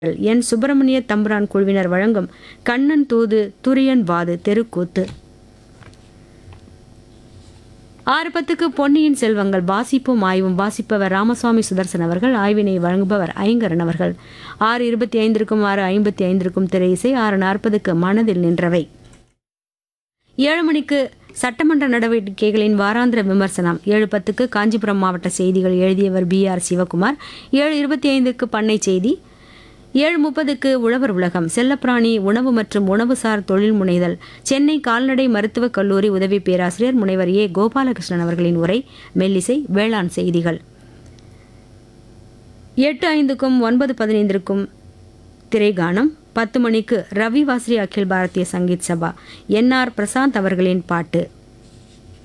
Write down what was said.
என் சுப்பிரமணிய தம்புரான் குழுவினர் வழங்கும் கண்ணன் தூது துரியன் வாது தெருக்கூத்து ஆறு பத்துக்கு பொன்னியின் செல்வங்கள் வாசிப்பும் ஆய்வும் வாசிப்பவர் ராமசுவாமி சுதர்சன் அவர்கள் ஆய்வினை வழங்குபவர் ஐங்கரன் அவர்கள் ஆறு இருபத்தி ஐந்திற்கும் ஆறு ஐம்பத்தி ஐந்திற்கும் திரை இசை ஆறு நாற்பதுக்கு மனதில் நின்றவை ஏழு மணிக்கு சட்டமன்ற நடவடிக்கைகளின் வாராந்திர விமர்சனம் ஏழு பத்துக்கு காஞ்சிபுரம் மாவட்ட செய்திகள் எழுதியவர் பி ஆர் சிவகுமார் ஏழு இருபத்தி ஐந்துக்கு பண்ணை செய்தி ஏழு முப்பதுக்கு உழவர் உலகம் செல்லப்பிராணி உணவு மற்றும் உணவுசார் தொழில் முனைதல் சென்னை கால்நடை மருத்துவக் கல்லூரி உதவி பேராசிரியர் முனைவர் ஏ கோபாலகிருஷ்ணன் அவர்களின் உரை மெல்லிசை வேளாண் செய்திகள் எட்டு ஐந்துக்கும் ஒன்பது பதினைந்திற்கும் திரைகானம் பத்து மணிக்கு ரவி வாஸ்ரி அகில் பாரதிய சங்கீத் சபா என் ஆர் பிரசாந்த் அவர்களின் பாட்டு